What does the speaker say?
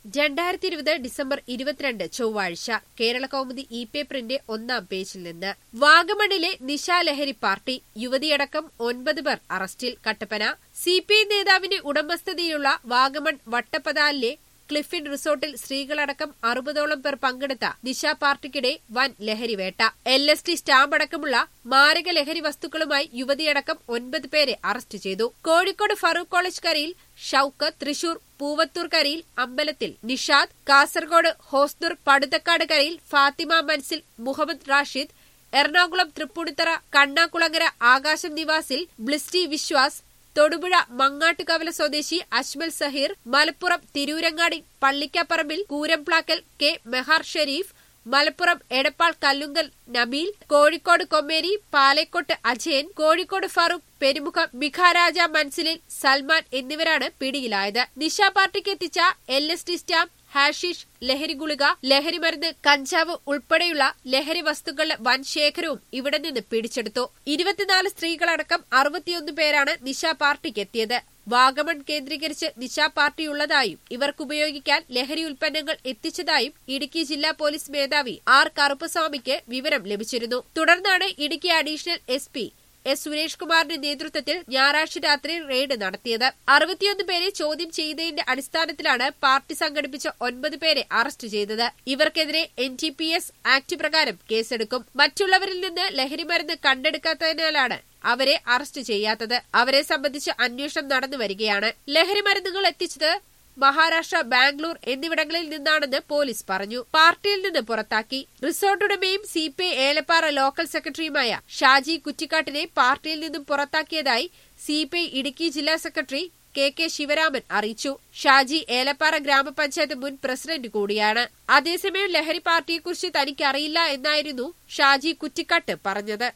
രണ്ടായിരത്തി ഇരുപത് ഡിസംബർ ഇരുപത്തിരണ്ട് ചൊവ്വാഴ്ച കേരള കൗമുദി ഇ പേപ്പറിന്റെ ഒന്നാം പേജിൽ നിന്ന് വാഗമണിലെ നിശാലഹരി പാർട്ടി യുവതിയടക്കം ഒൻപത് പേർ അറസ്റ്റിൽ കട്ടപ്പന സി പി ഐ നേതാവിന്റെ ഉടമസ്ഥതയിലുള്ള വാഗമൺ വട്ടപ്പതാലിലെ ക്ലിഫിൻ റിസോർട്ടിൽ സ്ത്രീകളടക്കം അറുപതോളം പേർ പങ്കെടുത്ത നിശ പാർട്ടിക്കിടെ വൻ ലഹരിവേട്ട എൽ എസ് ടി സ്റ്റാമ്പ് അടക്കമുള്ള മാരക ലഹരി വസ്തുക്കളുമായി യുവതിയടക്കം ഒൻപത് പേരെ അറസ്റ്റ് ചെയ്തു കോഴിക്കോട് ഫറൂഖ് കോളേജ് കരയിൽ ഷൌക്കത്ത് തൃശൂർ പൂവത്തൂർ കരയിൽ അമ്പലത്തിൽ നിഷാദ് കാസർഗോഡ് ഹോസ്ദുർ പടുതക്കാട് കരയിൽ ഫാത്തിമ മൻസിൽ മുഹമ്മദ് റാഷിദ് എറണാകുളം തൃപ്പൂണിത്തറ കണ്ണാകുളങ്ങര ആകാശം നിവാസിൽ ബ്ലിസ്റ്റി വിശ്വാസ് തൊടുപുഴ മങ്ങാട്ടുകവല സ്വദേശി അജ്മൽ സഹീർ മലപ്പുറം തിരൂരങ്ങാടി പള്ളിക്കപ്പറമ്പിൽ കൂരംപ്ലാക്കൽ കെ മെഹാർ ഷെരീഫ് മലപ്പുറം എടപ്പാൾ കല്ലുങ്കൽ നബീൽ കോഴിക്കോട് കൊമ്മേരി പാലേക്കോട്ട് അജയൻ കോഴിക്കോട് ഫാറൂഖ് പെരുമുഖം മിഖാരാജ മൻസിലിൽ സൽമാൻ എന്നിവരാണ് പിടിയിലായത് നിശ പാർട്ടിക്ക് എത്തിച്ച എൽ എസ് ടി സ്റ്റാമ്പ് ഹാഷിഷ് ലഹരി ഗുളിക ലഹരി മരുന്ന് കഞ്ചാവ് ഉൾപ്പെടെയുള്ള ലഹരി വസ്തുക്കളുടെ വൻ ശേഖരവും ഇവിടെ നിന്ന് പിടിച്ചെടുത്തു ഇരുപത്തിനാല് സ്ത്രീകളടക്കം അറുപത്തിയൊന്ന് പേരാണ് നിശ പാർട്ടിക്ക് എത്തിയത് വാഗമൺ കേന്ദ്രീകരിച്ച് നിശ പാർട്ടിയുള്ളതായും ഇവർക്കുപയോഗിക്കാൻ ലഹരി ഉൽപ്പന്നങ്ങൾ എത്തിച്ചതായും ഇടുക്കി ജില്ലാ പോലീസ് മേധാവി ആർ കറുപ്പസ്വാമിക്ക് വിവരം ലഭിച്ചിരുന്നു തുടർന്നാണ് Idukki additional S P S Suresh കുമാറിന്റെ നേതൃത്വത്തിൽ ഞായറാഴ്ച രാത്രി റെയ്ഡ് നടത്തിയത് അറുപത്തിയൊന്ന് പേരെ ചോദ്യം ചെയ്തതിന്റെ അടിസ്ഥാനത്തിലാണ് പാർട്ടി സംഘടിപ്പിച്ച ഒൻപത് പേരെ അറസ്റ്റ് ചെയ്തത് ഇവർക്കെതിരെ N T P S act പ്രകാരം കേസെടുക്കും മറ്റുള്ളവരിൽ നിന്ന് ലഹരിമരുന്ന് കണ്ടെടുക്കാത്തതിനാലാണ് അവരെ അറസ്റ്റ് ചെയ്യാത്തത് അവരെ സംബന്ധിച്ച് അന്വേഷണം നടന്നു വരികയാണ് ലഹരിമരുന്നുകൾ എത്തിച്ചത് മഹാരാഷ്ട്ര ബാംഗ്ലൂർ എന്നിവിടങ്ങളിൽ നിന്നാണെന്ന് പോലീസ് പറഞ്ഞു പാർട്ടിയിൽ നിന്ന് പുറത്താക്കി റിസോർട്ട് ഉടമയും C P I Elappara local സെക്രട്ടറിയുമായ ഷാജി കുറ്റിക്കാട്ടിനെ പാർട്ടിയിൽ നിന്നും പുറത്താക്കിയതായി സി പി ഐ ഇടുക്കി ജില്ലാ സെക്രട്ടറി കെ കെ ശിവരാമൻ അറിയിച്ചു ഷാജി ഏലപ്പാറ ഗ്രാമപഞ്ചായത്ത് മുൻ പ്രസിഡന്റ് കൂടിയാണ് അതേസമയം ലഹരി പാർട്ടിയെക്കുറിച്ച് തനിക്കറിയില്ല എന്നായിരുന്നു ഷാജി കുറ്റിക്കാട്ട് പറഞ്ഞത്